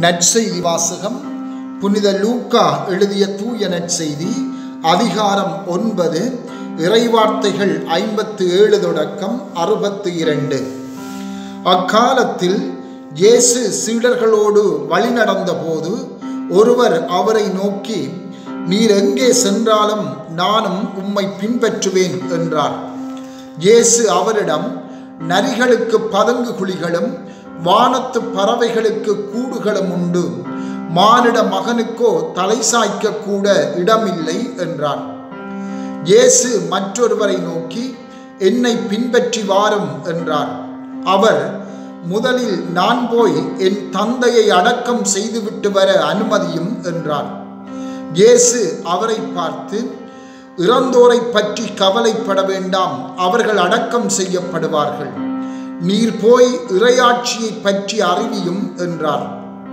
நற்செய்தி வாசகம் புனித லூக்கா எழுதிய தூய நற்செய்தி அதிகாரம் ஒன்பது இறைவார்த்தைகள் ஐம்பத்து ஏழு தொடக்கம் அறுபத்து இரண்டு அக்காலத்தில் இயேசு சீடர்களோடு வழிநடந்த போது ஒருவர் அவரை நோக்கி நீர் எங்கே சென்றாலும் நானும் உம்மை பின்பற்றுவேன் என்றார் இயேசு அவரிடம் நரிகளுக்கு பதங்கு குழிகளும் வானத்து பறவைகளுக்கு கூடுகளும் உண்டு மானிட மகனுக்கோ தலை சாய்க்க கூட இடமில்லை என்றார் இயேசு மற்றொருவரை நோக்கி என்னை பின்பற்றி வாரும் என்றார் அவர் முதலில் நான் போய் என் தந்தையை அடக்கம் செய்துவிட்டு வர அனுமதியும் என்றார் இயேசு அவரை பார்த்து இறந்தோரை பற்றி கவலைப்பட வேண்டாம் அவர்கள் அடக்கம் செய்யப்படுவார்கள் நீர் போய் இறையாட்சியை பற்றி அறிவியும் என்றார்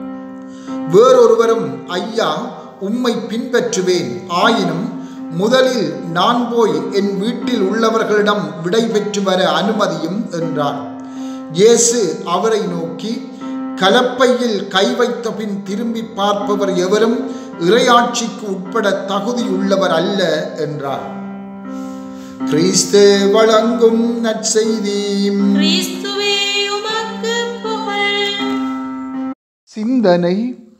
வேறொருவரும் ஐயா உம்மை பின்பற்றுவேன் ஆயினும் முதலில் நான் போய் என் வீட்டில் உள்ளவர்களிடம் விடை பெற்று வர அனுமதியும் என்றார் இயேசு அவரை நோக்கி கலப்பையில் கை வைத்த பின் திரும்பி பார்ப்பவர் எவரும் இறையாட்சிக்கு உட்பட தகுதியுள்ளவர் அல்ல என்றார் கிறிஸ்து வழங்கும் நற்செய்தி கிறிஸ்துவே உமக்கு புகழ் சிந்தனை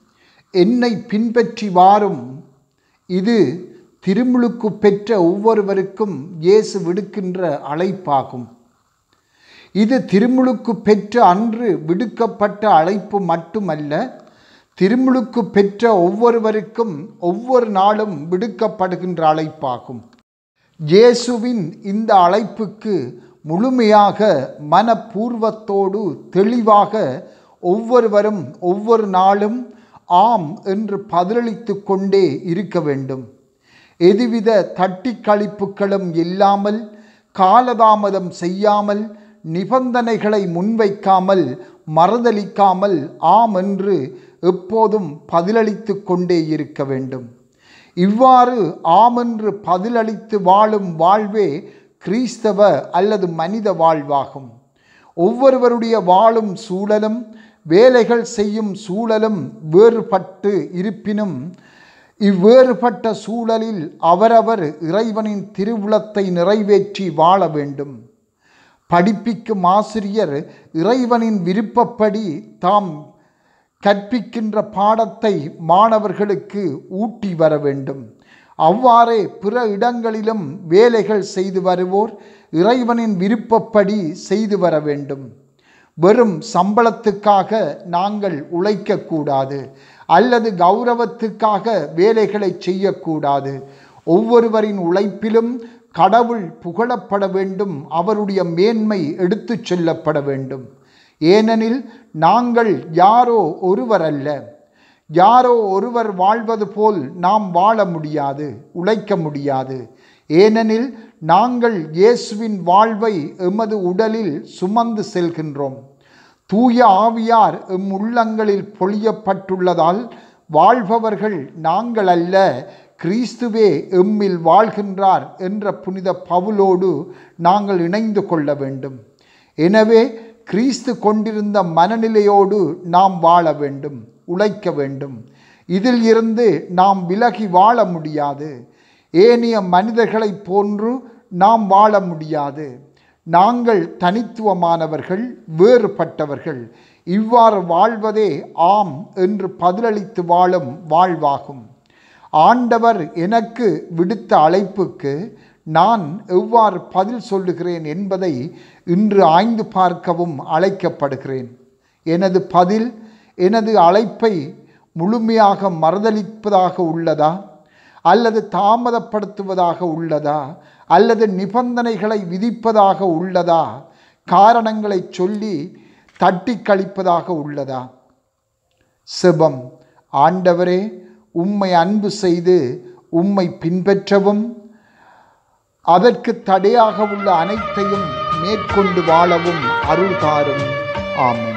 என்னை பின்பற்றி வாரும் இது திருமுழுக்கு பெற்ற ஒவ்வொருவருக்கும் இயேசு விடுக்கின்ற அழைப்பாகும் இது திருமுழுக்கு பெற்ற அன்று விடுக்கப்பட்ட அழைப்பு மட்டுமல்ல திருமுழுக்கு பெற்ற ஒவ்வொருவருக்கும் ஒவ்வொரு நாளும் விடுக்கப்படுகின்ற அழைப்பாகும் இயேசுவின் இந்த அழைப்புக்கு முழுமையாக மனப்பூர்வத்தோடு தெளிவாக ஒவ்வொருவரும் ஒவ்வொரு நாளும் ஆம் என்று பதிலளித்து கொண்டே இருக்க வேண்டும் எதுவித தட்டி கழிப்புகளும் இல்லாமல் காலதாமதம் செய்யாமல் நிபந்தனைகளை முன்வைக்காமல் மறுதளிக்காமல் ஆம் என்று எப்போதும் பதிலளித்து கொண்டே இருக்க வேண்டும் இவ்வாறு ஆமென்று பதிலளித்து வாழும் வாழ்வே கிறிஸ்தவ அல்லது மனித வாழ்வாகும் ஒவ்வொருவருடைய வாழும் சூழலும் வேலைகள் செய்யும் சூழலும் வேறுபட்டு இருப்பினும் இவ்வேறுபட்ட சூழலில் அவரவர் இறைவனின் திருவுளத்தை நிறைவேற்றி வாழ வேண்டும் படிப்பிக்கும் ஆசிரியர் இறைவனின் விருப்பப்படி தாம் கற்பிக்கின்ற பாடத்தை மாணவர்களுக்கு ஊட்டி வர வேண்டும் அவ்வாறே பிற இடங்களிலும் வேலைகள் செய்து வருவோர் இறைவனின் விருப்பப்படி செய்து வர வேண்டும் வெறும் சம்பளத்துக்காக நாங்கள் உழைக்கக்கூடாது அல்லது கௌரவத்துக்காக வேலைகளை செய்யக்கூடாது ஒவ்வொருவரின் உழைப்பிலும் கடவுள் புகழப்பட வேண்டும் அவருடைய மேன்மை எடுத்துச் செல்லப்பட வேண்டும் ஏனெனில் நாங்கள் யாரோ ஒருவர் அல்ல யாரோ ஒருவர் வாழ்வது போல் நாம் வாழ முடியாது உழைக்க முடியாது ஏனெனில் நாங்கள் இயேசுவின் வாழ்வை எமது உடலில் சுமந்து செல்கின்றோம் தூய ஆவியார் எம் உள்ளங்களில் பொழியப்பட்டுள்ளதால் வாழ்பவர்கள் நாங்கள் அல்ல கிறிஸ்துவே எம்மில் வாழ்கின்றார் என்ற புனித பவுலோடு நாங்கள் இணைந்து கொள்ள வேண்டும் எனவே கிறிஸ்து கொண்டிருந்த மனநிலையோடு நாம் வாழ வேண்டும் உழைக்க வேண்டும் இதில் இருந்து நாம் விலகி வாழ முடியாது ஏனைய மனிதர்களைப் போன்று நாம் வாழ முடியாது நாங்கள் தனித்துவமானவர்கள் வேறுபட்டவர்கள் இவ்வாறு வாழ்வதே ஆம் என்று பதிலளித்து வாழும் வாழ்வாகும் ஆண்டவர் எனக்கு விடுத்த அழைப்புக்கு நான் எவ்வாறு பதில் சொல்லுகிறேன் என்பதை இன்று ஆய்ந்து பார்க்கவும் அழைக்கப்படுகிறேன் எனது பதில் எனது அழைப்பை முழுமையாக மறுதளிப்பதாக உள்ளதா அல்லது தாமதப்படுத்துவதாக உள்ளதா அல்லது நிபந்தனைகளை விதிப்பதாக உள்ளதா காரணங்களை சொல்லி தட்டி கழிப்பதாக உள்ளதா செபம் ஆண்டவரே உம்மை அன்பு செய்து உம்மை பின்பற்றவும் அதற்கு தடையாக உள்ள அனைத்தையும் மேற்கொண்டு வாழவும் அருள் தாரும் ஆமென்